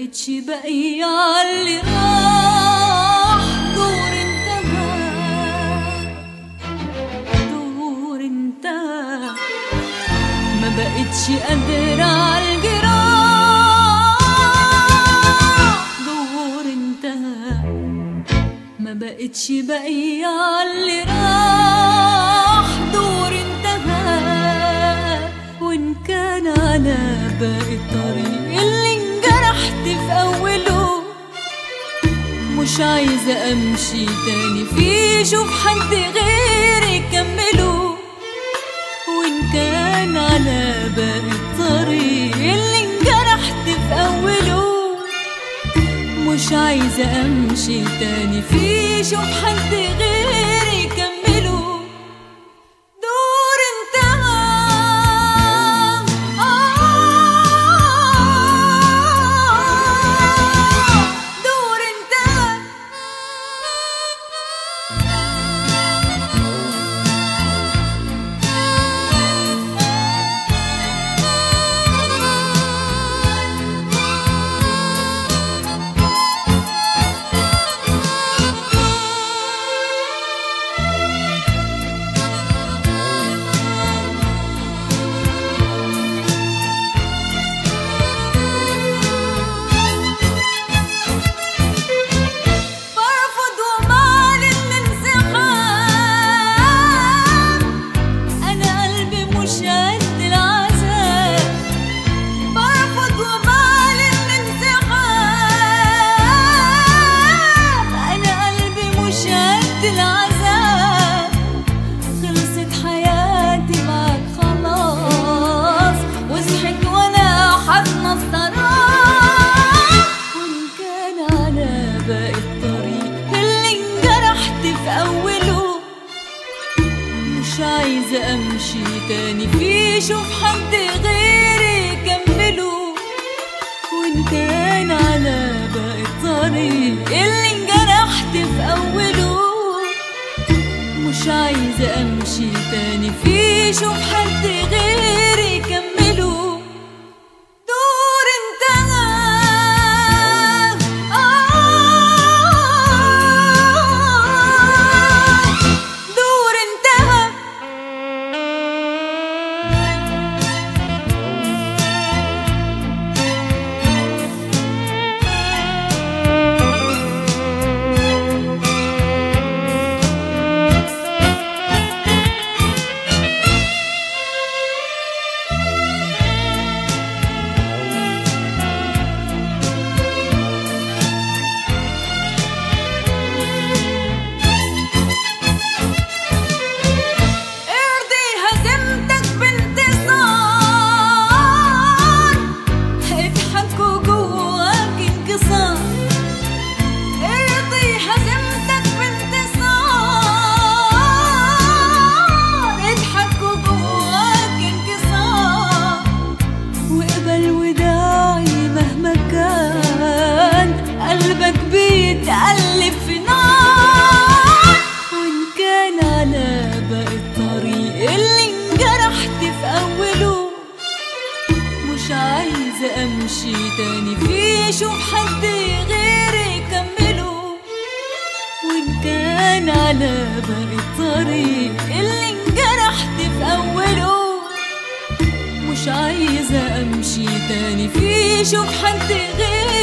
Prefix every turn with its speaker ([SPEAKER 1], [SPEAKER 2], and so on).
[SPEAKER 1] بقتش باقية عاللي راح دور انتهى دور انتهى ما بقتش قادرة عالجراح دور انتهى ما بقتش باقية عاللي راح دور انتهى وان كان على باقي الطريق اللي انجرحت في اوله مش عايزة امشي تاني فيه شوف حد غيري يكمله وان كان على باقي الطريق اللي انجرحت في اوله مش عايزة امشي تاني فيه شوف حد غيري يكمله دور انتهى آه دور انتهى برفض وبعلن الانسحاب انا قلبي مش قد العذاب برفض وبعلن الانسحاب انا قلبي مش قد العذاب خلصت حياتي معاك خلاص وصحيت وانا حاضنة الصراح وان كان على باقي الطريق اللي انجرحت في اوله مش عايزة امشي تاني فيه شوف حد غيري يكمله وان كان على باقي الطريق اللي انجرحت في اوله مش عايزة امشي تاني فيه شوف حد غيري يكمله دور انتهى آه دور انتهى ارضي هزمتك بانتصار اضحك وجواك انكسار ارضي هزمتك بانتصار اضحك وجواك انكسار واقبل وداعي مهما كان قلبك بيتقلب في نار وان كان على باقي الطريق اللي انجرحت في اوله مش عايزة امشي تاني فيه شوف حد غيري يكمله وان كان على باقي الطريق اللي انجرحت في اوله مش عايزة امشي تاني فيه شوف حد غيري